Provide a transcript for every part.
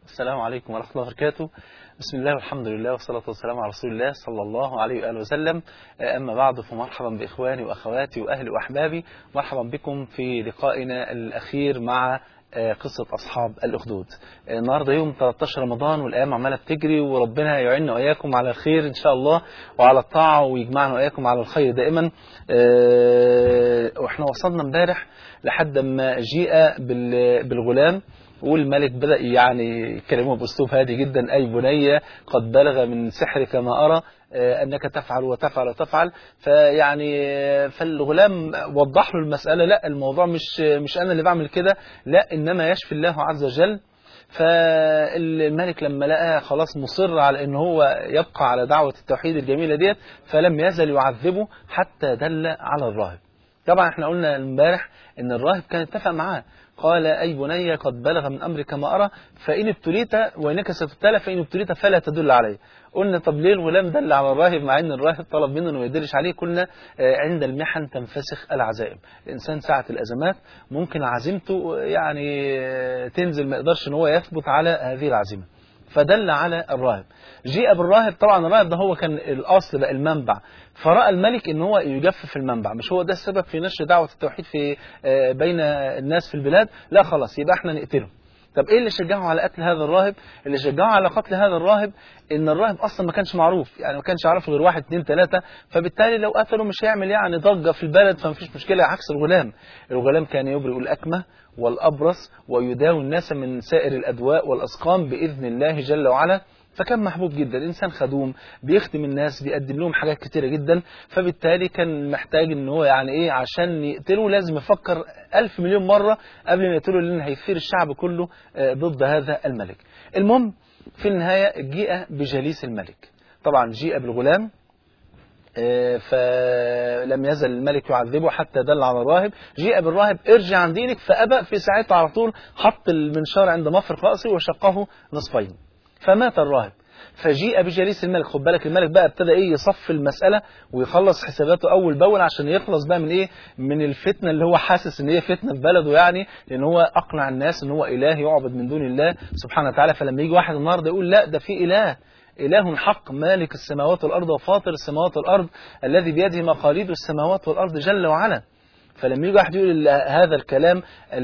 السلام عليكم ورحمة الله وبركاته بسم الله والحمد لله والصلاة والسلام على رسول الله صلى الله عليه وآله وسلم أما بعد فمرحبا بإخواني وأخواتي وأهلي وأحبابي مرحبا بكم في لقائنا الأخير مع قصة أصحاب الأخدود النهاردة يوم 13 رمضان والأيام عمالة بتجري وربنا يعيننا وإياكم على الخير إن شاء الله وعلى الطاعة ويجمعنا وإياكم على الخير دائما وإحنا وصلنا امبارح لحد ما جيء بالغلام والملك بدأ يعني يكلمه بأسلوب هادي جدا أي بنية قد بلغ من سحرك ما أرى أنك تفعل وتفعل وتفعل فيعني فالغلام وضح له المسألة لا الموضوع مش مش أنا اللي بعمل كده لا إنما يشفي الله عز وجل فالملك لما لقى خلاص مصر على ان هو يبقى على دعوة التوحيد الجميلة ديت فلم يزل يعذبه حتى دل على الراهب طبعا احنا قلنا امبارح ان الراهب كان اتفق معاه قال أي بني قد بلغ من أمرك ما أرى فإن ابتليت وإنك ستبتلى فإن ابتليت فلا تدل عليه قلنا طب ليه الغلام دل على الراهب مع أن الراهب طلب منه أنه ما يدلش عليه قلنا عند المحن تنفسخ العزائم الإنسان ساعة الأزمات ممكن عزيمته يعني تنزل ما يقدرش أن هو يثبت على هذه العزيمة فدل على الراهب جيء بالراهب طبعا الراهب ده هو كان الأصل بقى المنبع فرأى الملك ان هو يجفف المنبع مش هو ده السبب في نشر دعوة التوحيد في بين الناس في البلاد لا خلاص يبقى احنا نقتله طب ايه اللي شجعه على قتل هذا الراهب اللي شجعه على قتل هذا الراهب ان الراهب اصلا ما كانش معروف يعني ما كانش يعرفه غير واحد اتنين تلاتة فبالتالي لو قتله مش هيعمل يعني ضجة في البلد فما فيش مشكلة عكس الغلام الغلام كان يبرئ الأكمة والأبرص ويداوي الناس من سائر الأدواء والأسقام بإذن الله جل وعلا فكان محبوب جدا إنسان خدوم بيخدم الناس بيقدم لهم حاجات كتيرة جدا فبالتالي كان محتاج ان هو يعني ايه عشان يقتله لازم يفكر ألف مليون مرة قبل ما يقتله لأن هيثير الشعب كله ضد هذا الملك المهم في النهاية جيء بجليس الملك طبعا جيء بالغلام فلم يزل الملك يعذبه حتى دل على الراهب جيء بالراهب ارجع عن دينك فأبى في ساعتها على طول حط المنشار عند مفرق رأسه وشقه نصفين فمات الراهب فجيء بجليس الملك خد بالك الملك بقى ابتدى ايه يصف المسألة ويخلص حساباته اول باول عشان يخلص بقى من ايه من الفتنة اللي هو حاسس ان هي فتنة في بلده يعني لان هو اقنع الناس ان هو اله يعبد من دون الله سبحانه وتعالى فلما يجي واحد النهارده يقول لا ده في اله إله حق مالك السماوات والأرض وفاطر السماوات والأرض الذي بيده مقاليد السماوات والأرض جل وعلا فلما يجي واحد يقول هذا الكلام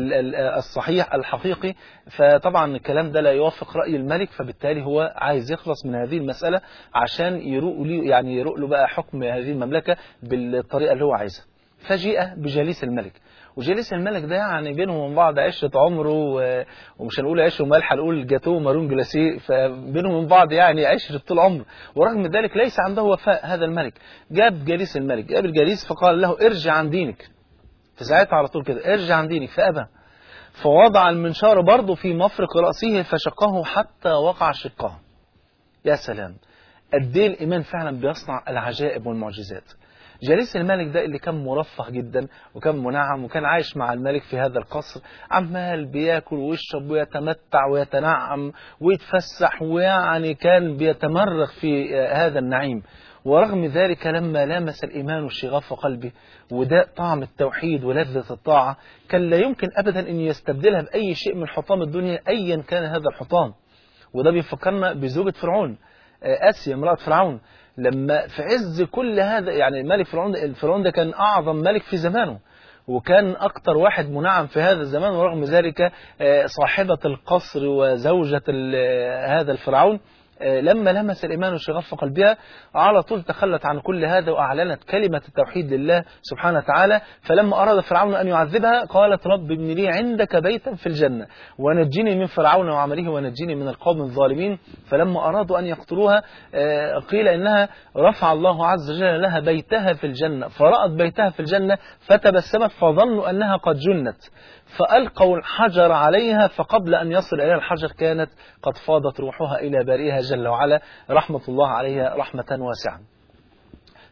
الصحيح الحقيقي فطبعا الكلام ده لا يوافق رأي الملك فبالتالي هو عايز يخلص من هذه المسألة عشان يروق له يعني يروق له بقى حكم هذه المملكة بالطريقة اللي هو عايزها فجيء بجليس الملك وجليس الملك ده يعني بينهم وبين بعض عشرة عمره ومش هنقول عشرة وملح هنقول جاتوه مارون جلاسيه فبينهم وبين بعض يعني عشرة طول عمر ورغم ذلك ليس عنده وفاء هذا الملك جاب جليس الملك جاب الجليس فقال له ارجع عن دينك في ساعتها على طول كده ارجع عن دينك فأبى فوضع المنشار برضه في مفرق رأسه فشقه حتى وقع شقه يا سلام قد ايه الإيمان فعلا بيصنع العجائب والمعجزات جليس الملك ده اللي كان مرفه جدا وكان منعم وكان عايش مع الملك في هذا القصر عمال بياكل ويشرب ويتمتع ويتنعم ويتفسح ويعني كان بيتمرغ في هذا النعيم ورغم ذلك لما لامس الإيمان شغاف قلبه وداء طعم التوحيد ولذة الطاعة كان لا يمكن أبدا أن يستبدلها بأي شيء من حطام الدنيا أيا كان هذا الحطام وده بيفكرنا بزوجة فرعون آسيا امرأة فرعون لما في عز كل هذا يعني ملك فرعون فرعون ده كان أعظم ملك في زمانه وكان أكتر واحد منعم في هذا الزمان ورغم ذلك صاحبة القصر وزوجة هذا الفرعون لما لمس الإيمان شغف قلبها على طول تخلت عن كل هذا وأعلنت كلمة التوحيد لله سبحانه وتعالى فلما أراد فرعون أن يعذبها قالت رب ابن لي عندك بيتا في الجنة ونجني من فرعون وعمله ونجني من القوم الظالمين فلما أرادوا أن يقتلوها قيل إنها رفع الله عز وجل لها بيتها في الجنة فرأت بيتها في الجنة فتبسمت فظنوا أنها قد جنت فألقوا الحجر عليها فقبل أن يصل إليها الحجر كانت قد فاضت روحها إلى بارئها جل وعلا رحمة الله عليها رحمة واسعة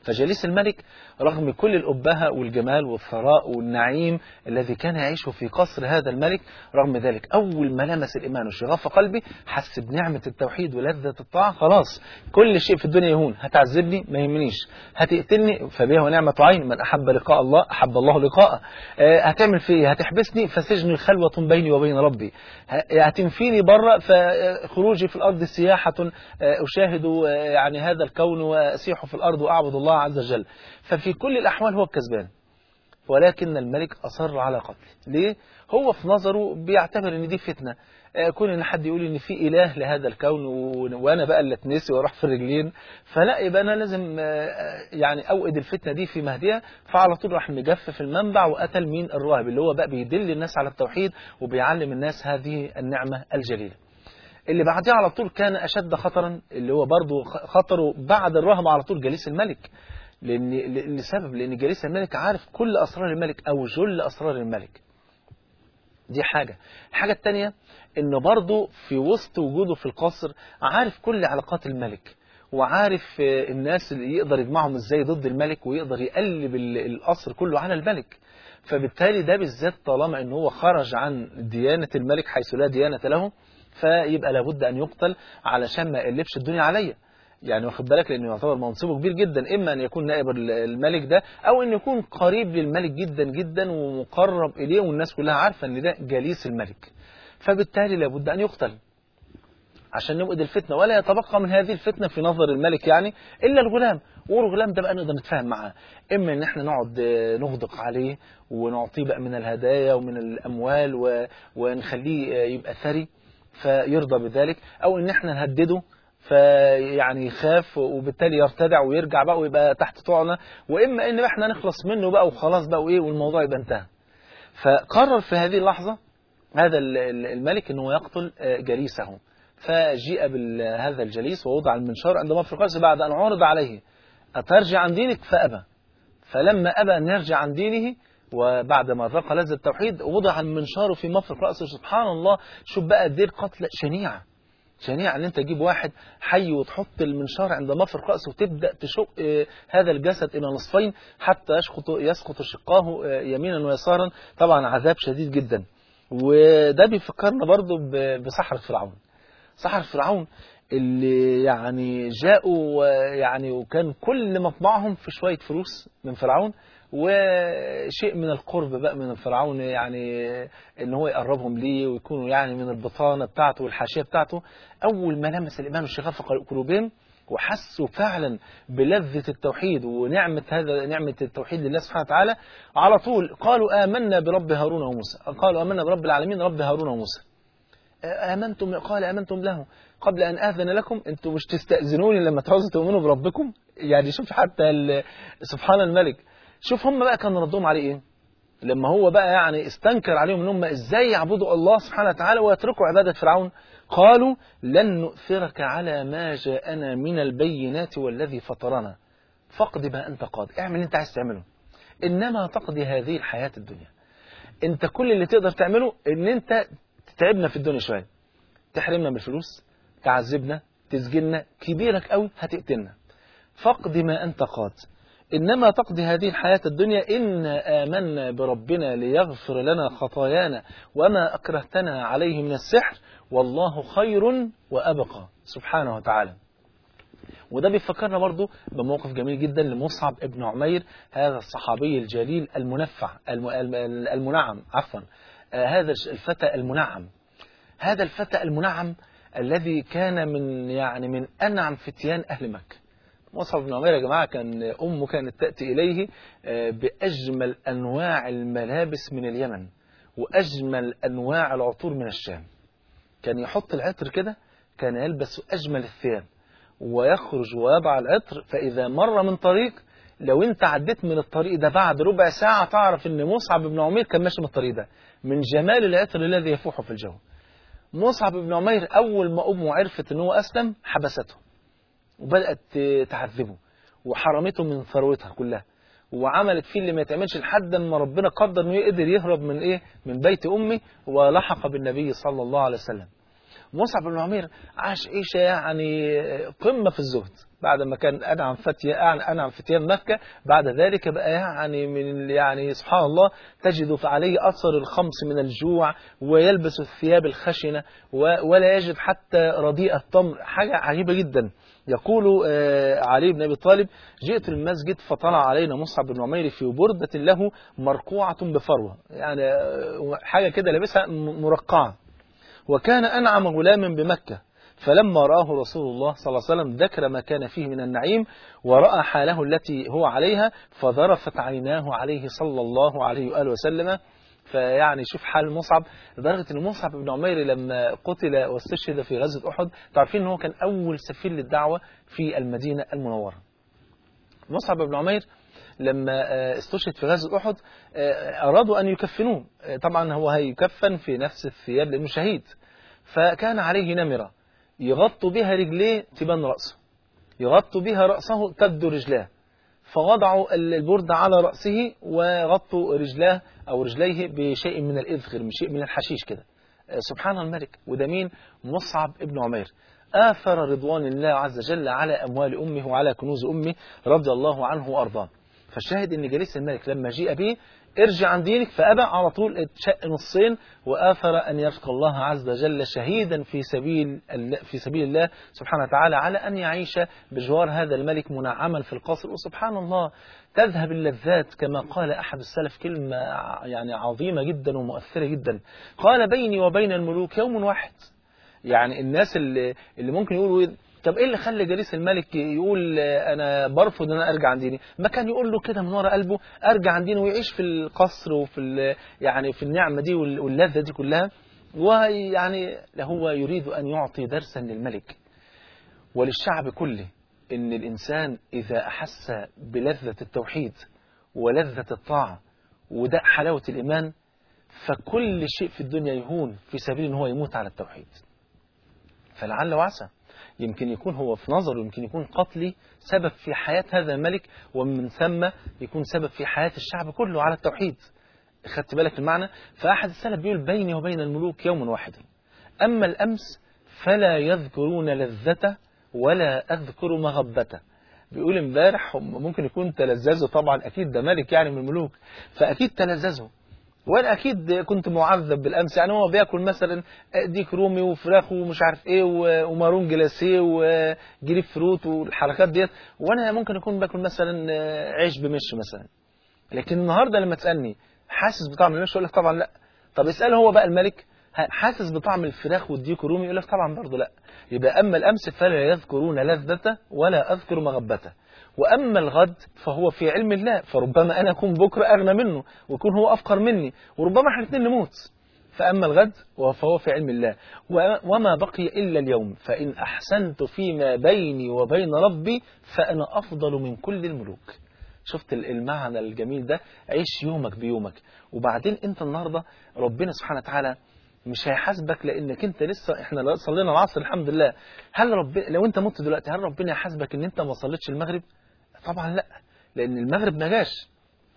فجليس الملك رغم كل الأبهة والجمال والثراء والنعيم الذي كان يعيشه في قصر هذا الملك رغم ذلك أول ما لمس الإيمان وشغف قلبي حس بنعمة التوحيد ولذة الطاعة خلاص كل شيء في الدنيا يهون هتعذبني ما يهمنيش هتقتلني فبها ونعمة عين من أحب لقاء الله أحب الله لقاءه آه، هتعمل في إيه؟ هتحبسني فسجني خلوة بيني وبين ربي ه- هتنفيني بره فخروجي في الأرض سياحة آه، أشاهد آه، يعني هذا الكون وأسيح في الأرض وأعبد الله عز وجل ففي كل الأحوال هو الكسبان ولكن الملك أصر على قتله ليه؟ هو في نظره بيعتبر ان دي فتنة آه، كون ان حد يقول ان في اله لهذا الكون و- وانا بقى اللي اتنسي واروح في الرجلين فلا يبقى انا لازم آه، يعني اوقد الفتنة دي في مهدها فعلى طول راح مجفف المنبع وقتل مين الراهب اللي هو بقى بيدل الناس على التوحيد وبيعلم الناس هذه النعمة الجليلة اللي بعديه على طول كان أشد خطرا اللي هو برضه خ- خطره بعد الرهب على طول جليس الملك لأن ل- لسبب لأن جليس الملك عارف كل أسرار الملك أو جل أسرار الملك دي حاجة الحاجة التانية إنه برضه في وسط وجوده في القصر عارف كل علاقات الملك وعارف آه، الناس اللي يقدر يجمعهم ازاي ضد الملك ويقدر يقلب ال- القصر كله على الملك فبالتالي ده بالذات طالما ان هو خرج عن ديانة الملك حيث لا ديانة له فيبقى لابد ان يقتل علشان ما يقلبش الدنيا عليا يعني واخد بالك لانه يعتبر منصبه كبير جدا اما ان يكون نائب ال- الملك ده او ان يكون قريب للملك جدا جدا ومقرب اليه والناس كلها عارفه ان ده جليس الملك فبالتالي لابد ان يقتل عشان نوقد الفتنة ولا يتبقى من هذه الفتنة في نظر الملك يعني إلا الغلام والغلام ده بقى نقدر نتفاهم معاه إما إن إحنا نقعد آه، نغدق عليه ونعطيه بقى من الهدايا ومن الأموال و... ونخليه آه، يبقى ثري فيرضى بذلك أو إن إحنا نهدده فيعني يخاف وبالتالي يرتدع ويرجع بقى ويبقى تحت طعنة وإما إن إحنا نخلص منه بقى وخلاص بقى وإيه والموضوع يبقى انتهى فقرر في هذه اللحظة هذا ال- ال- الملك أنه يقتل آه، جليسه فجيء بهذا الجليس ووضع المنشار عند مفرق رأسه بعد أن عرض عليه أترجع عن دينك فأبى فلما أبى أن يرجع عن دينه وبعد ما ذاق لذة التوحيد وضع المنشار في مفرق رأسه سبحان الله شوف بقى قد ايه القتلة شنيعة شنيعة ان انت تجيب واحد حي وتحط المنشار عند مفرق رأسه وتبدأ تشق آه، هذا الجسد إلى نصفين حتى يسقط يسقط شقاه آه، يمينا ويسارا طبعا عذاب شديد جدا وده بيفكرنا برضو ب- بسحرة فرعون سحر فرعون اللي يعني جاءوا يعني وكان كل مطمعهم في شوية فلوس من فرعون وشيء من القرب بقى من فرعون يعني ان هو يقربهم ليه ويكونوا يعني من البطانة بتاعته والحاشية بتاعته اول ما لمس الايمان والشغف في قلوبهم وحسوا فعلا بلذة التوحيد ونعمة هذا نعمة التوحيد لله سبحانه وتعالى على طول قالوا آمنا برب هارون وموسى قالوا آمنا برب العالمين رب هارون وموسى آمنتم قال آمنتم له قبل أن آذن لكم أنتم مش تستأذنوني لما تعوزوا تؤمنوا بربكم يعني شوف حتى ال- سبحان الملك شوف هم بقى كان ردهم عليه إيه لما هو بقى يعني استنكر عليهم ان هم ازاي يعبدوا الله سبحانه وتعالى ويتركوا عبادة فرعون قالوا لن نؤثرك على ما جاءنا من البينات والذي فطرنا فاقض ما انت قاضي اعمل اللي انت عايز تعمله انما تقضي هذه الحياة الدنيا انت كل اللي تقدر تعمله ان انت تتعبنا في الدنيا شوية تحرمنا من الفلوس تعذبنا تسجننا كبيرك قوي هتقتلنا فاقض ما أنت قاد إنما تقضي هذه الحياة الدنيا إنا آمنا بربنا ليغفر لنا خطايانا وما أكرهتنا عليه من السحر والله خير وأبقى سبحانه وتعالى وده بيفكرنا برضو بموقف جميل جدا لمصعب ابن عمير هذا الصحابي الجليل المنفع الم- الم- المنعم عفوا آه، هذا الفتى المنعم هذا الفتى المنعم الذي كان من يعني من أنعم فتيان أهل مكة مصعب بن عمير يا جماعة كان أمه كانت تأتي إليه آه، بأجمل أنواع الملابس من اليمن وأجمل أنواع العطور من الشام كان يحط العطر كده كان يلبس أجمل الثياب ويخرج ويضع العطر فإذا مر من طريق لو انت عديت من الطريق ده بعد ربع ساعة تعرف ان مصعب بن عمير كان ماشي من الطريق ده من جمال العطر الذي يفوح في الجو مصعب بن عمير أول ما أمه عرفت ان هو أسلم حبسته وبدأت تعذبه وحرمته من ثروتها كلها وعملت فيه اللي ما يتعملش لحد ما ربنا قدر انه يقدر يهرب من ايه من بيت امه ولحق بالنبي صلى الله عليه وسلم مصعب بن عمير عاش عيشه يعني قمه في الزهد بعد ما كان أنعم فتية أنعم فتيان مكة بعد ذلك بقى يعني من يعني سبحان الله تجد عليه أثر الخمس من الجوع ويلبس الثياب الخشنة ولا يجد حتى رديء التمر حاجة عجيبة جدا يقول علي بن أبي طالب جئت المسجد فطلع علينا مصعب بن عمير في بردة له مرقوعة بفروة يعني حاجة كده لابسها مرقعة وكان أنعم غلام بمكة فلما رآه رسول الله صلى الله عليه وسلم ذكر ما كان فيه من النعيم ورأى حاله التي هو عليها فذرفت عيناه عليه صلى الله عليه وآله وسلم فيعني شوف حال مصعب لدرجة أن مصعب بن عمير لما قتل واستشهد في غزوة أحد تعرفين أنه كان أول سفير للدعوة في المدينة المنورة مصعب بن عمير لما استشهد في غزوة أحد أرادوا أن يكفنوه طبعا هو هيكفن في نفس الثياب لأنه شهيد فكان عليه نمرة يغطوا بها رجليه تبان رأسه يغطوا بها رأسه تبدو رجلاه فوضعوا البردة على رأسه وغطوا رجلاه أو رجليه بشيء من الإذخر بشيء من الحشيش كده سبحان الملك وده مين مصعب ابن عمير آثر رضوان الله عز وجل على أموال أمه وعلى كنوز أمه رضي الله عنه وأرضاه فالشاهد أن جليس الملك لما جيء به ارجع عن دينك فأبى على طول اتشق نصين وآثر أن يلقى الله عز وجل شهيدا في سبيل في سبيل الله سبحانه وتعالى على أن يعيش بجوار هذا الملك منعما في القصر وسبحان الله تذهب اللذات كما قال أحد السلف كلمة يعني عظيمة جدا ومؤثرة جدا قال بيني وبين الملوك يوم واحد يعني الناس اللي, اللي ممكن يقولوا طب ايه اللي خلى جليس الملك يقول انا برفض ان انا ارجع عن ديني ما كان يقول له كده من ورا قلبه ارجع عن ديني ويعيش في القصر وفي يعني في النعمه دي واللذه دي كلها ويعني هو يريد ان يعطي درسا للملك وللشعب كله ان الانسان اذا احس بلذه التوحيد ولذه الطاعه وده حلاوه الايمان فكل شيء في الدنيا يهون في سبيل ان هو يموت على التوحيد فلعل وعسى يمكن يكون هو في نظره يمكن يكون قتلي سبب في حياة هذا الملك ومن ثم يكون سبب في حياة الشعب كله على التوحيد خدت بالك المعنى فأحد السلف بيقول بيني وبين الملوك يوم واحد أما الأمس فلا يذكرون لذته ولا أذكر مغبته بيقول امبارح ممكن يكون تلذذوا طبعا أكيد ده ملك يعني من الملوك فأكيد تلذذوا وانا اكيد كنت معذب بالامس يعني هو بياكل مثلا ديك رومي وفراخ ومش عارف ايه ومارون جلاسيه وجريب فروت والحركات ديت وانا ممكن اكون باكل مثلا عيش بمش مثلا لكن النهارده لما تسالني حاسس بطعم المش اقول لك طبعا لا طب اسال هو بقى الملك حاسس بطعم الفراخ والديك رومي يقول لك طبعا برضه لا يبقى اما الامس فلا يذكرون لذته ولا اذكر مغبته وأما الغد فهو في علم الله فربما أنا أكون بكرة أغنى منه ويكون هو أفقر مني وربما احنا الاثنين نموت فأما الغد فهو في علم الله وما بقي إلا اليوم فإن أحسنت فيما بيني وبين ربي فأنا أفضل من كل الملوك شفت المعنى الجميل ده عيش يومك بيومك وبعدين انت النهاردة ربنا سبحانه وتعالى مش هيحاسبك لانك انت لسه احنا صلينا العصر الحمد لله هل رب لو انت مت دلوقتي هل ربنا يحاسبك ان انت ما صليتش المغرب طبعا لا لان المغرب ما جاش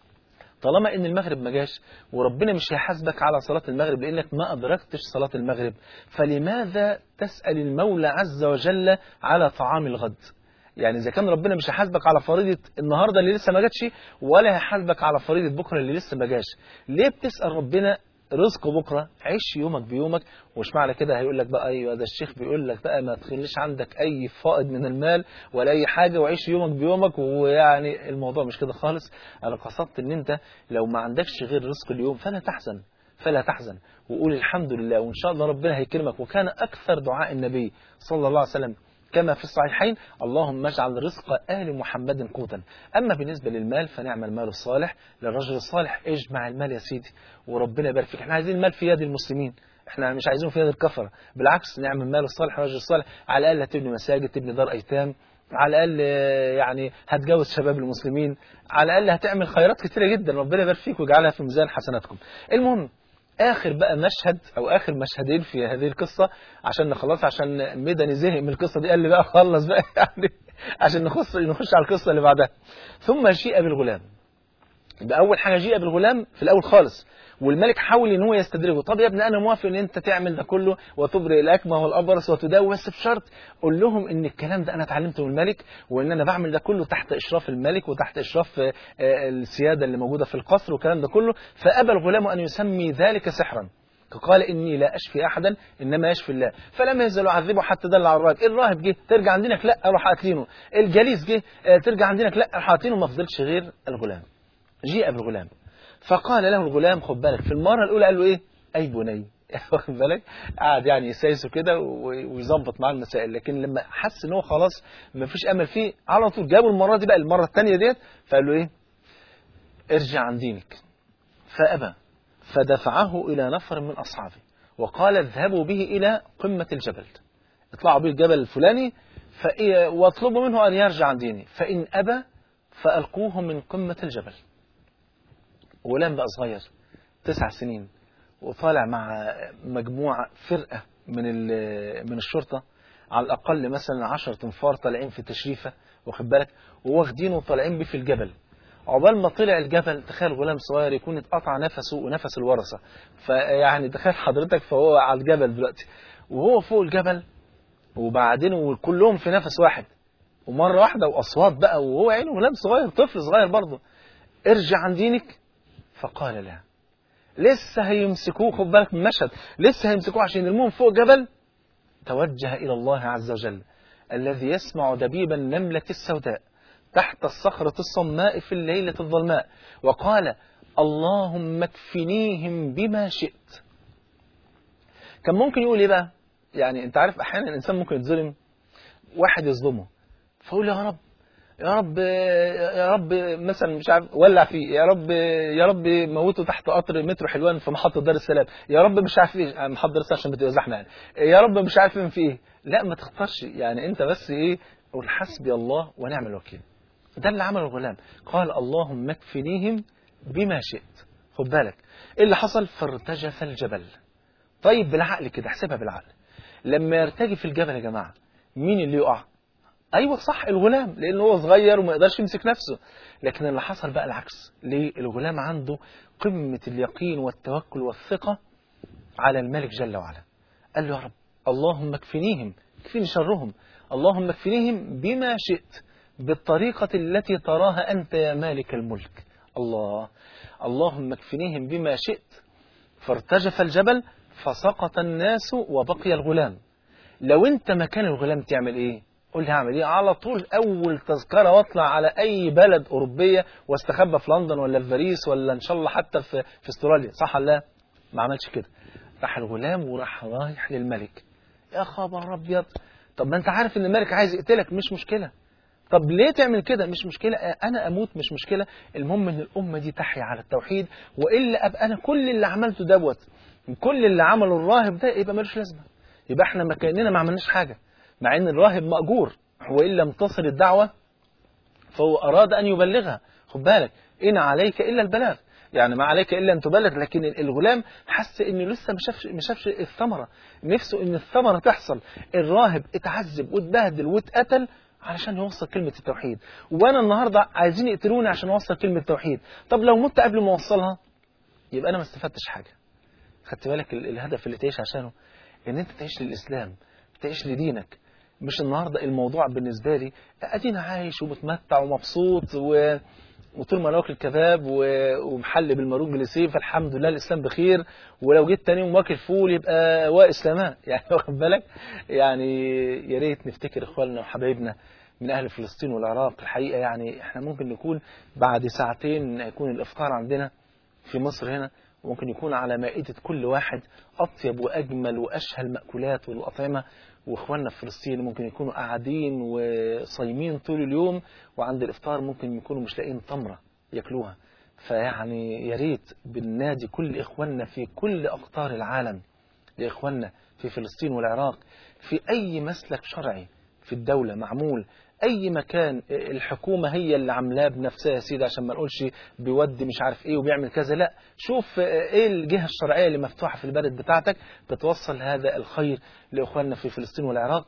طالما ان المغرب ما جاش وربنا مش هيحاسبك على صلاة المغرب لانك ما ادركتش صلاة المغرب فلماذا تسأل المولى عز وجل على طعام الغد يعني اذا كان ربنا مش هيحاسبك على فريضة النهاردة اللي لسه ما جاتش ولا هيحاسبك على فريضة بكرة اللي لسه ما جاش ليه بتسأل ربنا رزق بكرة عيش يومك بيومك ومش معنى كده هيقول لك بقى ايوه ده الشيخ بيقول لك بقى ما تخليش عندك اي فائض من المال ولا اي حاجة وعيش يومك بيومك ويعني الموضوع مش كده خالص انا قصدت ان انت لو ما عندكش غير رزق اليوم فلا تحزن فلا تحزن وقول الحمد لله وان شاء الله ربنا هيكرمك وكان اكثر دعاء النبي صلى الله عليه وسلم كما في الصحيحين اللهم اجعل رزق آل محمد قوتا أما بالنسبة للمال فنعم المال الصالح للرجل الصالح اجمع المال يا سيدي وربنا يبارك فيك احنا عايزين المال في يد المسلمين احنا مش عايزينه في يد الكفرة بالعكس نعم المال الصالح للرجل الصالح على الأقل هتبني مساجد تبني دار أيتام على الأقل يعني هتجوز شباب المسلمين على الأقل هتعمل خيرات كتيرة جدا ربنا يبارك فيك ويجعلها في ميزان حسناتكم المهم اخر بقى مشهد او اخر مشهدين في هذه القصة عشان نخلص عشان ميداني زهق من القصة دي قال لي بقى خلص بقى يعني عشان نخش نخش على القصة اللي بعدها ثم جيء بالغلام يبقى اول حاجه جيء بالغلام في الاول خالص والملك حاول ان هو يستدرجه طب يا ابني انا موافق ان انت تعمل ده كله وتبرئ الاكمه والابرص وتداوي بس بشرط قول لهم ان الكلام ده انا اتعلمته من الملك وان انا بعمل ده كله تحت اشراف الملك وتحت اشراف آه، آه، السياده اللي موجوده في القصر والكلام ده كله فابى الغلام ان يسمي ذلك سحرا قال إني لا أشفي أحدا إنما يشفي الله فلم يزل يعذبه حتى دل على الراهب الراهب جه ترجع عندك لا أروح قاتلينه الجليس جه آه، ترجع عندك لا أروح قاتلينه ما فضلش غير الغلام جيء بالغلام فقال له الغلام خد بالك في المرة الأولى قال له إيه أي بني واخد بالك قعد يعني يسايسه كده و- ويظبط معاه المسائل لكن لما حس ان هو خلاص ما فيش امل فيه على طول جابه المره دي بقى المره الثانيه ديت فقال له ايه ارجع عن دينك فابى فدفعه الى نفر من اصحابه وقال اذهبوا به الى قمه الجبل اطلعوا به الجبل الفلاني فإيه- واطلبوا منه ان يرجع عن دينه فان ابى فالقوه من قمه الجبل غلام بقى صغير تسع سنين وطالع مع مجموعة فرقة من ال- من الشرطة على الأقل مثلا 10 تنفار طالعين في تشريفة واخد بالك وواخدينه وطالعين بيه في الجبل عقبال ما طلع الجبل تخيل غلام صغير يكون اتقطع نفسه ونفس الورثة فيعني تخيل حضرتك فهو على الجبل دلوقتي وهو فوق الجبل وبعدين وكلهم في نفس واحد ومرة واحدة وأصوات بقى وهو عينه غلام صغير طفل صغير برضه ارجع عن دينك فقال لا لسه هيمسكوه خد بالك من المشهد لسه هيمسكوه عشان يرموهم فوق جبل توجه إلى الله عز وجل الذي يسمع دبيب النملة السوداء تحت الصخرة الصماء في الليلة الظلماء وقال اللهم اكفنيهم بما شئت كان ممكن يقول ايه بقى يعني انت عارف احيانا الانسان ممكن يتظلم واحد يظلمه فيقول يا رب يا رب يا رب مثلا مش عارف ولع فيه يا رب يا رب موته تحت قطر مترو حلوان في محطه دار السلام يا رب مش عارف ايه محطه دار السلام عشان بتبقى زحمه يعني يا رب مش عارف في ايه لا ما تختارش يعني انت بس ايه قول حسبي الله ونعم الوكيل ده اللي عمله الغلام قال اللهم اكفنيهم بما شئت خد بالك ايه اللي حصل فارتجف الجبل طيب بالعقل كده احسبها بالعقل لما يرتجف الجبل يا جماعه مين اللي يقع ايوه صح الغلام لان هو صغير وما يقدرش يمسك نفسه لكن اللي حصل بقى العكس ليه الغلام عنده قمه اليقين والتوكل والثقه على الملك جل وعلا قال له يا رب اللهم اكفنيهم اكفني شرهم اللهم اكفنيهم بما شئت بالطريقة التي تراها أنت يا مالك الملك الله اللهم اكفنيهم بما شئت فارتجف الجبل فسقط الناس وبقي الغلام لو انت مكان الغلام تعمل ايه قول لي هعمل ايه على طول اول تذكره واطلع على اي بلد اوروبيه واستخبى في لندن ولا في باريس ولا ان شاء الله حتى في في استراليا صح ولا لا ما عملش كده راح الغلام وراح رايح للملك يا خبر ابيض طب ما انت عارف ان الملك عايز يقتلك مش مشكله طب ليه تعمل كده مش مشكلة أنا أموت مش مشكلة المهم إن الأمة دي تحيا على التوحيد وإلا أبقى أنا كل اللي عملته دوت كل اللي عمله الراهب ده يبقى ملوش لازمة يبقى إحنا ما كأننا ما عملناش حاجة مع إن الراهب مأجور وإن لم تصل الدعوة فهو أراد أن يبلغها خد بالك إن عليك إلا البلاغ يعني ما عليك الا ان تبلغ لكن الغلام حس انه لسه ما شافش ما شافش الثمره نفسه ان الثمره تحصل الراهب اتعذب واتبهدل واتقتل علشان يوصل كلمة التوحيد وأنا النهاردة عايزين يقتلوني عشان أوصل كلمة التوحيد طب لو مت قبل ما أوصلها يبقى أنا ما استفدتش حاجة خدت بالك ال- الهدف اللي تعيش عشانه إن أنت تعيش للإسلام تعيش لدينك مش النهاردة الموضوع بالنسبة لي أدينا عايش ومتمتع ومبسوط و... وطول ما انا واكل كباب و- ومحل بالماروج بالسي فالحمد لله الاسلام بخير ولو جيت تاني يوم واكل فول يبقى واسلامان يعني واخد بالك يعني يا ريت نفتكر اخواننا وحبايبنا من اهل فلسطين والعراق الحقيقه يعني احنا ممكن نكون بعد ساعتين يكون الافطار عندنا في مصر هنا وممكن يكون على مائدة كل واحد أطيب وأجمل وأشهى المأكولات والأطعمة وإخواننا في فلسطين ممكن يكونوا قاعدين وصايمين طول اليوم وعند الإفطار ممكن يكونوا مش لاقيين تمرة ياكلوها فيعني يا ريت بننادي كل إخواننا في كل أقطار العالم يا إخواننا في فلسطين والعراق في أي مسلك شرعي في الدولة معمول اي مكان الحكومه هي اللي عاملاه بنفسها يا سيدي عشان ما نقولش بيودي مش عارف ايه وبيعمل كذا لا شوف ايه الجهه الشرعيه اللي مفتوحه في البلد بتاعتك بتوصل هذا الخير لاخواننا في فلسطين والعراق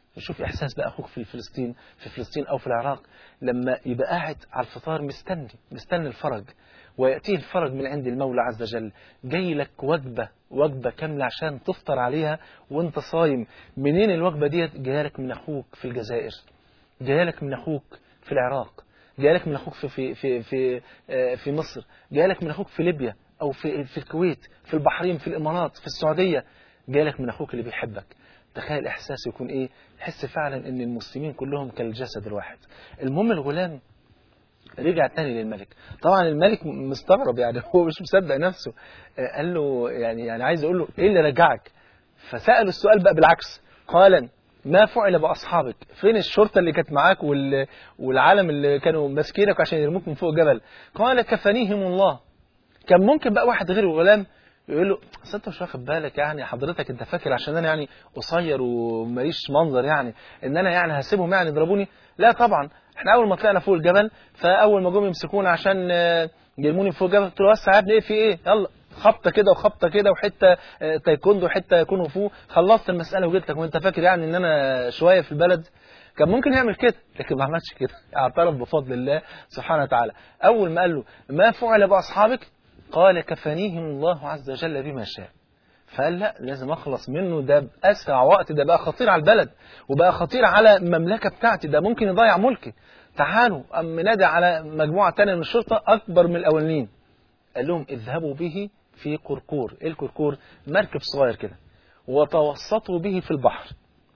شوف إحساس بقى أخوك في فلسطين في فلسطين أو في العراق لما يبقى قاعد على الفطار مستني مستني الفرج ويأتيه الفرج من عند المولى عز وجل جاي لك وجبة وجبة كاملة عشان تفطر عليها وانت صايم منين الوجبة ديت جايه لك من أخوك في الجزائر جايه لك من أخوك في العراق جايه لك من أخوك في في في في, آه، في مصر جايه لك من أخوك في ليبيا أو في في الكويت في البحرين في الإمارات في السعودية جايه لك من أخوك اللي بيحبك تخيل إحساس يكون إيه حس فعلا إن المسلمين كلهم كالجسد الواحد المهم الغلام رجع تاني للملك طبعا الملك مستغرب يعني هو مش مصدق نفسه آه، قال له يعني يعني عايز اقول له ايه اللي رجعك فسأل السؤال بقى بالعكس قال ما فعل بأصحابك فين الشرطة اللي كانت معاك وال... والعالم اللي كانوا ماسكينك عشان يرموك من فوق جبل قال كفنيهم الله كان ممكن بقى واحد غير الغلام يقول له اصل انت مش واخد بالك يعني حضرتك انت فاكر عشان انا يعني قصير وماليش منظر يعني ان انا يعني هسيبهم يعني يضربوني لا طبعا احنا اول ما طلعنا فوق الجبل فاول ما جم يمسكونا عشان آه، يرموني فوق الجبل قلت له بس يا ابني ايه في ايه يلا خبطه كده وخبطه كده وحته آه، تايكوندو وحته كونغ فو خلصت المساله وجيت لك وانت فاكر يعني ان انا شويه في البلد كان ممكن يعمل كده لكن ما عملش كده اعترف بفضل الله سبحانه وتعالى اول ما قال له ما فعل باصحابك قال كفانيهم الله عز وجل بما شاء فقال لا لازم اخلص منه ده باسرع وقت ده بقى خطير على البلد وبقى خطير على المملكه بتاعتي ده ممكن يضيع ملكي تعالوا ام نادى على مجموعه ثانيه من الشرطه اكبر من الاولين قال لهم اذهبوا به في قرقور ايه القرقور مركب صغير كده وتوسطوا به في البحر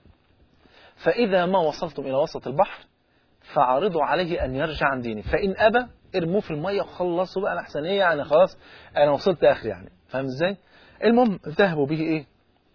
فاذا ما وصلتم الى وسط البحر فعرضوا عليه ان يرجع عن دينه فان ابى ارموه في الميه وخلصوا بقى الاحسن ايه يعني خلاص انا وصلت اخر يعني فاهم ازاي المهم ذهبوا به ايه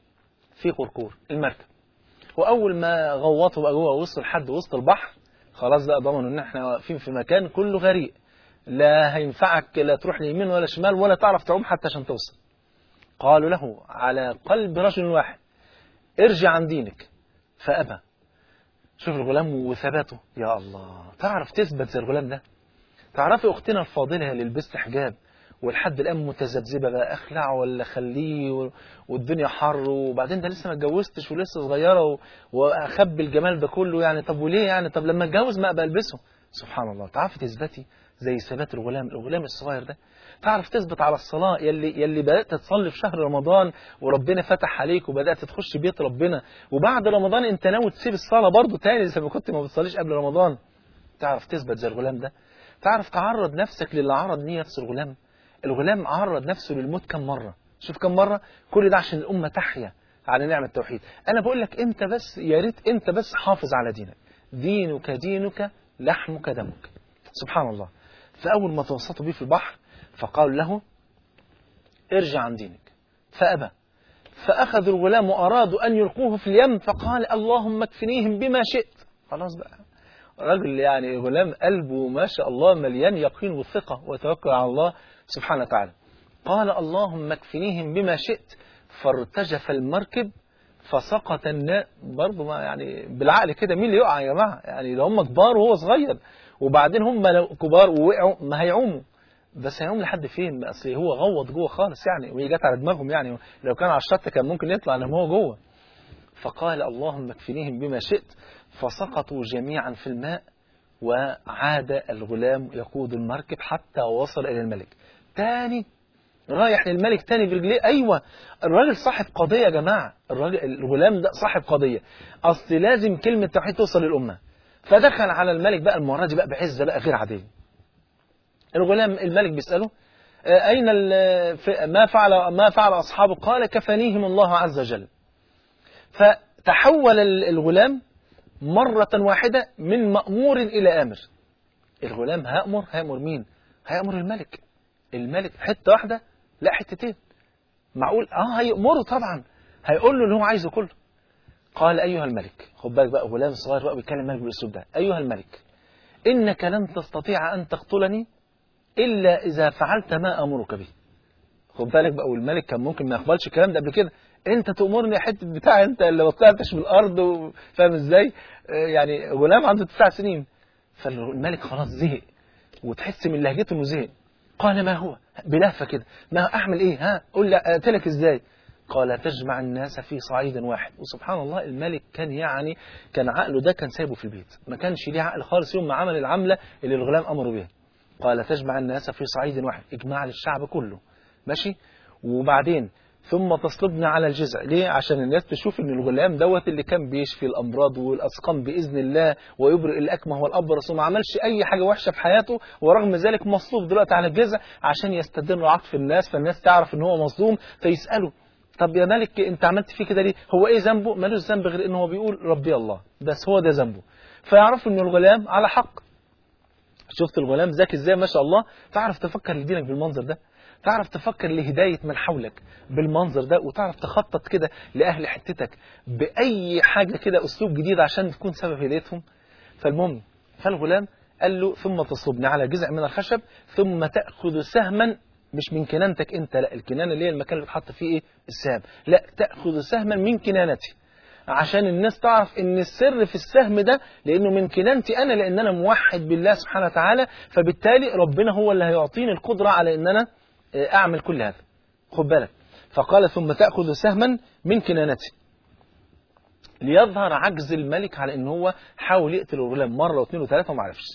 في قرقور المركب واول ما غوطوا بقى جوه وسط لحد وسط البحر خلاص بقى ضمنوا ان احنا واقفين في مكان كله غريق لا هينفعك لا تروح ليمين ولا شمال ولا تعرف تعوم حتى عشان توصل قالوا له على قلب رجل واحد ارجع عن دينك فأبى شوف الغلام وثباته يا الله تعرف تثبت زي الغلام ده تعرفي اختنا الفاضله اللي لبست حجاب ولحد الان متذبذبه بقى اخلع ولا خليه و- والدنيا حر وبعدين ده لسه ما اتجوزتش ولسه صغيره و- واخبي الجمال ده كله يعني طب وليه يعني طب لما اتجوز ما ابقى البسه سبحان الله تعرفي تثبتي زي ثبات الغلام الغلام الصغير ده تعرف تثبت على الصلاة يلي, يلي بدأت تصلي في شهر رمضان وربنا فتح عليك وبدأت تخش بيت ربنا وبعد رمضان انت ناوي تسيب الصلاة برضه تاني زي ما كنت ما بتصليش قبل رمضان تعرف تثبت زي الغلام ده تعرف تعرض نفسك للي عرض نية نفس الغلام الغلام عرض نفسه للموت كم مرة شوف كم مرة كل ده عشان الأمة تحيا على نعمة التوحيد أنا بقول لك أنت بس يا ريت أنت بس حافظ على دينك دينك دينك لحمك دمك سبحان الله فأول ما توسطوا بيه في البحر فقالوا له ارجع عن دينك فأبى فأخذوا الغلام وأرادوا أن يلقوه في اليم فقال اللهم اكفنيهم بما شئت خلاص بقى رجل يعني غلام قلبه ما شاء الله مليان يقين وثقة وتوكل على الله سبحانه وتعالى قال اللهم اكفنيهم بما شئت فارتجف المركب فسقط الناء برضه ما يعني بالعقل كده مين اللي يقع يا جماعه يعني لو هم كبار وهو صغير وبعدين هم لو كبار ووقعوا ما هيعوموا بس هيعوم لحد فين اصل هو غوط جوه خالص يعني وهي جت على دماغهم يعني لو كان على الشط كان ممكن يطلع انما هو جوه فقال اللهم اكفنيهم بما شئت فسقطوا جميعا في الماء وعاد الغلام يقود المركب حتى وصل إلى الملك تاني رايح للملك تاني برجليه أيوة الراجل صاحب قضية يا جماعة الراجل الغلام ده صاحب قضية أصل لازم كلمة توحيد توصل للأمة فدخل على الملك بقى المرة دي بقى بعزة بقى غير عادية الغلام الملك بيسأله آه، أين ال- ف- ما فعل ما فعل أصحابه قال كفانيهم الله عز وجل فتحول ال- الغلام مرة واحدة من مأمور إلى آمر الغلام هيأمر هيأمر مين هيأمر الملك الملك حتة واحدة لا حتتين معقول اه هيأمره طبعا هيقول له اللي هو عايزه كله قال أيها الملك خد بالك بقى غلام صغير بقى بيتكلم الملك بالأسلوب ده أيها الملك إنك لن تستطيع أن تقتلني إلا إذا فعلت ما أمرك به خد بالك بقى والملك كان ممكن ما يقبلش الكلام ده قبل كده انت تأمرني يا حته بتاع انت اللي ما طلعتش من الارض و- فاهم ازاي آه، يعني غلام عنده تسع سنين فالملك خلاص زهق وتحس من لهجته انه زهق قال ما هو بلهفه كده ما اعمل ايه ها قول لي اقتلك ازاي قال تجمع الناس في صعيد واحد وسبحان الله الملك كان يعني كان عقله ده كان سايبه في البيت ما كانش ليه عقل خالص يوم ما عمل العملة اللي الغلام أمروا بها قال تجمع الناس في صعيد واحد اجماع للشعب كله ماشي وبعدين ثم تصلبني على الجزع ليه عشان الناس تشوف ان الغلام دوت اللي كان بيشفي الامراض والاسقام باذن الله ويبرئ الاكمه والابرص وما عملش اي حاجه وحشه في حياته ورغم ذلك مصلوب دلوقتي على الجزع عشان يستدر عطف الناس فالناس تعرف ان هو مظلوم فيسالوا طب يا ملك انت عملت فيه كده ليه هو ايه ذنبه ملوش ذنب غير ان هو بيقول ربي الله بس هو ده ذنبه فيعرفوا ان الغلام على حق شفت الغلام ذكي ازاي ما شاء الله تعرف تفكر لدينك بالمنظر ده تعرف تفكر لهداية من حولك بالمنظر ده وتعرف تخطط كده لأهل حتتك بأي حاجة كده أسلوب جديد عشان تكون سبب هدايتهم فالمهم فالغلام قال له ثم تصلبني على جزع من الخشب ثم تأخذ سهما مش من كنانتك انت لا الكنانة اللي هي المكان اللي بتحط فيه ايه السهم لا تأخذ سهما من كنانتي عشان الناس تعرف ان السر في السهم ده لانه من كنانتي انا لان انا موحد بالله سبحانه وتعالى فبالتالي ربنا هو اللي هيعطيني القدرة على ان انا أعمل كل هذا خد بالك فقال ثم تأخذ سهما من كنانتي ليظهر عجز الملك على ان هو حاول يقتل الغلام مرة واثنين وثلاثة وما عرفش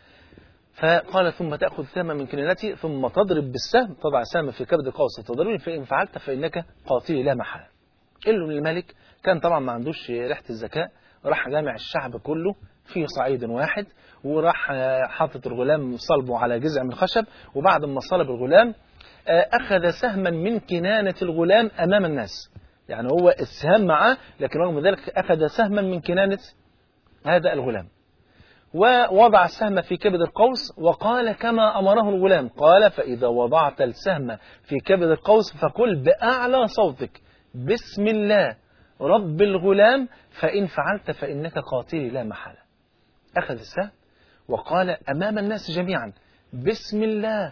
فقال ثم تأخذ سهما من كنانتي ثم تضرب بالسهم تضع سهم في كبد قوس تضربني فإن فعلت فإنك قاتلي لا محالة قال له الملك كان طبعا ما عندوش ريحة الذكاء راح جامع الشعب كله في صعيد واحد وراح حاطط الغلام صلبه على جزع من خشب وبعد ما صلب الغلام أخذ سهما من كنانة الغلام أمام الناس يعني هو السهام معاه لكن رغم ذلك أخذ سهما من كنانة هذا الغلام ووضع السهم في كبد القوس وقال كما أمره الغلام قال فإذا وضعت السهم في كبد القوس فقل بأعلى صوتك بسم الله رب الغلام فإن فعلت فإنك قاتلي لا محالة أخذ السهم وقال أمام الناس جميعا بسم الله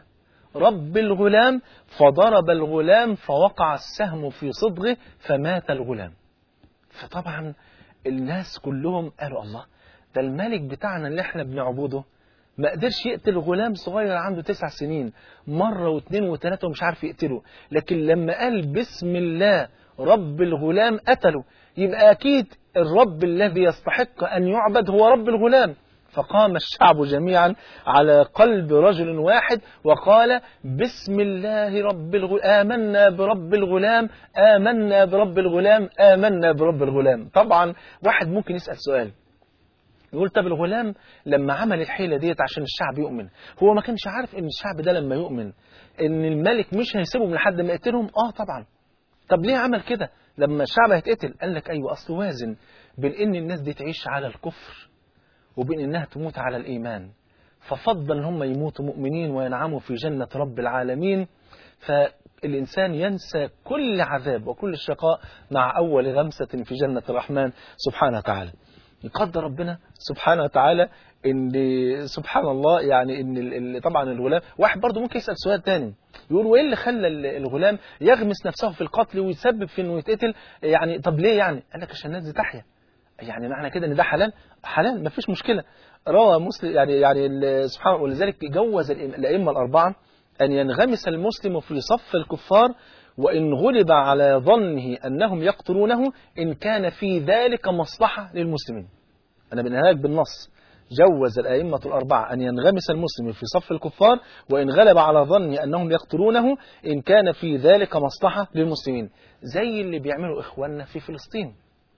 رب الغلام فضرب الغلام فوقع السهم في صدغه فمات الغلام فطبعا الناس كلهم قالوا الله ده الملك بتاعنا اللي احنا بنعبده ما قدرش يقتل غلام صغير عنده تسع سنين مرة واثنين وثلاثة ومش عارف يقتله لكن لما قال بسم الله رب الغلام قتله يبقى أكيد الرب الذي يستحق أن يعبد هو رب الغلام فقام الشعب جميعا على قلب رجل واحد وقال بسم الله رب الغلام آمنا برب الغلام آمنا برب الغلام آمنا برب الغلام طبعا واحد ممكن يسأل سؤال يقول طب الغلام لما عمل الحيلة ديت عشان الشعب يؤمن هو ما كانش عارف ان الشعب ده لما يؤمن ان الملك مش هيسيبهم لحد ما يقتلهم اه طبعا طب ليه عمل كده لما الشعب هيتقتل قال لك ايوه اصل وازن بين ان الناس دي تعيش على الكفر وبين انها تموت على الايمان ففضل هم يموتوا مؤمنين وينعموا في جنة رب العالمين فالإنسان ينسى كل عذاب وكل شقاء مع أول غمسة في جنة الرحمن سبحانه وتعالى يقدر ربنا سبحانه وتعالى ان سبحان الله يعني ان ال- طبعا الغلام واحد برضه ممكن يسال سؤال تاني يقول وايه اللي خلى ال- الغلام يغمس نفسه في القتل ويسبب في انه يتقتل يعني طب ليه يعني قال لك عشان الناس دي تحيا يعني معنى كده ان ده حلال حلال مفيش مشكله روى مسلم يعني يعني ال- سبحان الله ولذلك جوز الإم- الائمه الاربعه ان ينغمس المسلم في صف الكفار وإن غلب على ظنه أنهم يقتلونه إن كان في ذلك مصلحة للمسلمين أنا بنهاك بالنص جوز الأئمة الأربعة أن ينغمس المسلم في صف الكفار وإن غلب على ظنه أنهم يقتلونه إن كان في ذلك مصلحة للمسلمين زي اللي بيعملوا إخواننا في فلسطين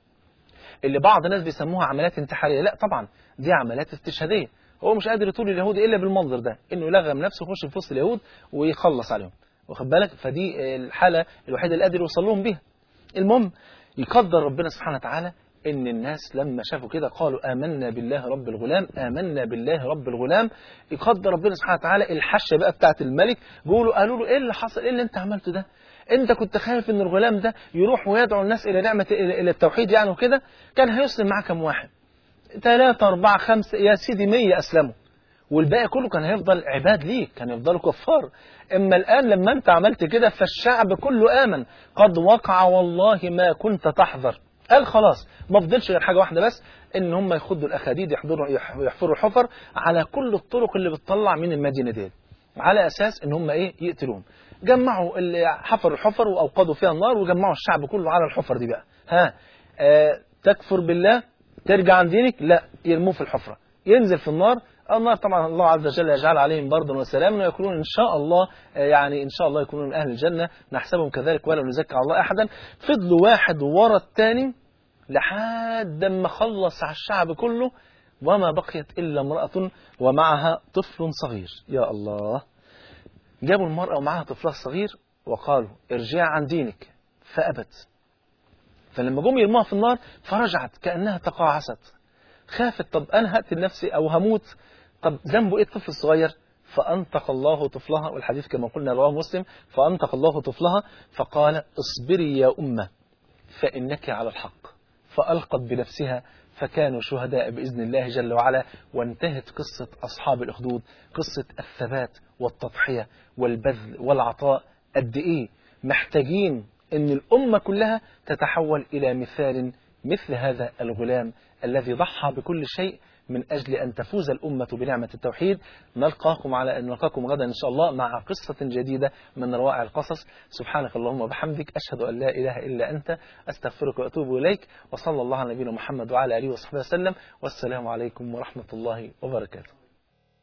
اللي بعض الناس بيسموها عمليات انتحارية لا طبعا دي عمليات استشهادية هو مش قادر يطول اليهود إلا بالمنظر ده إنه يلغم نفسه ويخش في وسط اليهود ويخلص عليهم واخد بالك فدي الحالة الوحيدة اللي قادر يوصل لهم بيها المهم يقدر ربنا سبحانه وتعالى ان الناس لما شافوا كده قالوا آمنا بالله رب الغلام آمنا بالله رب الغلام يقدر ربنا سبحانه وتعالى الحشة بقى بتاعت الملك بيقولوا قالوا له ايه اللي حصل ايه اللي انت عملته ده انت كنت خايف ان الغلام ده يروح ويدعو الناس الى نعمة الى إلى التوحيد يعني وكده كان هيسلم معاه كم واحد ثلاثة أربعة خمسة يا سيدي مية أسلموا والباقي كله كان هيفضل عباد ليك كان يفضلوا كفار اما الان لما انت عملت كده فالشعب كله امن قد وقع والله ما كنت تحذر قال خلاص ما فضلش غير حاجه واحده بس ان هم يخدوا الاخاديد يحضروا يحفروا الحفر على كل الطرق اللي بتطلع من المدينه دي على أساس إن هم إيه يقتلوهم جمعوا اللي حفروا الحفر وأوقدوا فيها النار وجمعوا الشعب كله على الحفر دي بقى ها آه تكفر بالله ترجع عن دينك لا يرموه في الحفرة ينزل في النار النار طبعا الله عز وجل يجعل عليهم بردا وسلاما ويكونون ان شاء الله يعني ان شاء الله يكونون من اهل الجنه نحسبهم كذلك ولا نزكي على الله احدا فضلوا واحد ورا الثاني لحد ما خلص على الشعب كله وما بقيت الا امراه ومعها طفل صغير يا الله جابوا المراه ومعها طفلها الصغير وقالوا ارجعي عن دينك فابت فلما جم يرموها في النار فرجعت كانها تقاعست خافت طب انا هقتل نفسي او هموت طب ذنبه ايه الطفل الصغير فانطق الله طفلها والحديث كما قلنا رواه مسلم فانطق الله طفلها فقال اصبري يا امه فانك على الحق فالقت بنفسها فكانوا شهداء باذن الله جل وعلا وانتهت قصه اصحاب الاخدود قصه الثبات والتضحيه والبذل والعطاء قد ايه محتاجين ان الامه كلها تتحول الى مثال مثل هذا الغلام الذي ضحى بكل شيء من أجل أن تفوز الأمة بنعمة التوحيد نلقاكم على أن نلقاكم غدا إن شاء الله مع قصة جديدة من روائع القصص سبحانك اللهم وبحمدك أشهد أن لا إله إلا أنت أستغفرك وأتوب إليك وصلى الله على نبينا محمد وعلى آله وصحبه وسلم والسلام عليكم ورحمة الله وبركاته